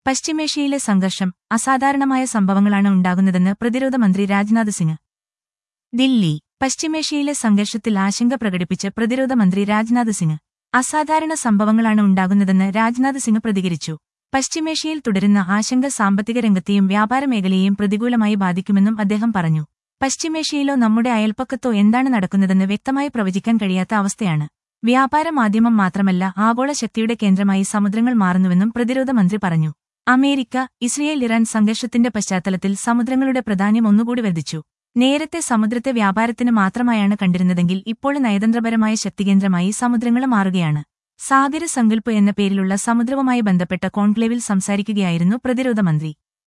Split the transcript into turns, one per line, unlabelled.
പശ്ചിമേഷ്യയിലെ സംഘർഷം അസാധാരണമായ സംഭവങ്ങളാണ് ഉണ്ടാകുന്നതെന്ന് പ്രതിരോധ മന്ത്രി രാജ്നാഥ് സിംഗ് ദില്ലി പശ്ചിമേഷ്യയിലെ സംഘർഷത്തിൽ ആശങ്ക പ്രകടിപ്പിച്ച് പ്രതിരോധ മന്ത്രി രാജ്നാഥ് സിംഗ് അസാധാരണ സംഭവങ്ങളാണ് ഉണ്ടാകുന്നതെന്ന് രാജ്നാഥ് സിംഗ് പ്രതികരിച്ചു പശ്ചിമേഷ്യയിൽ തുടരുന്ന ആശങ്ക സാമ്പത്തിക രംഗത്തെയും വ്യാപാര മേഖലയെയും പ്രതികൂലമായി ബാധിക്കുമെന്നും അദ്ദേഹം പറഞ്ഞു പശ്ചിമേഷ്യയിലോ നമ്മുടെ അയൽപ്പക്കത്തോ എന്താണ് നടക്കുന്നതെന്ന് വ്യക്തമായി പ്രവചിക്കാൻ കഴിയാത്ത അവസ്ഥയാണ് വ്യാപാര മാധ്യമം മാത്രമല്ല ആഗോള ശക്തിയുടെ കേന്ദ്രമായി സമുദ്രങ്ങൾ മാറുന്നുവെന്നും പ്രതിരോധ മന്ത്രി പറഞ്ഞു അമേരിക്ക ഇസ്രയേൽ ഇറാൻ സംഘർഷത്തിന്റെ പശ്ചാത്തലത്തിൽ സമുദ്രങ്ങളുടെ പ്രാധാന്യം ഒന്നുകൂടി വർദ്ധിച്ചു നേരത്തെ സമുദ്രത്തെ വ്യാപാരത്തിന് മാത്രമായാണ് കണ്ടിരുന്നതെങ്കിൽ ഇപ്പോൾ നയതന്ത്രപരമായ ശക്തികേന്ദ്രമായി സമുദ്രങ്ങൾ മാറുകയാണ് സാഗര സങ്കല്പ് എന്ന പേരിലുള്ള സമുദ്രവുമായി ബന്ധപ്പെട്ട കോൺക്ലേവിൽ സംസാരിക്കുകയായിരുന്നു പ്രതിരോധ മന്ത്രി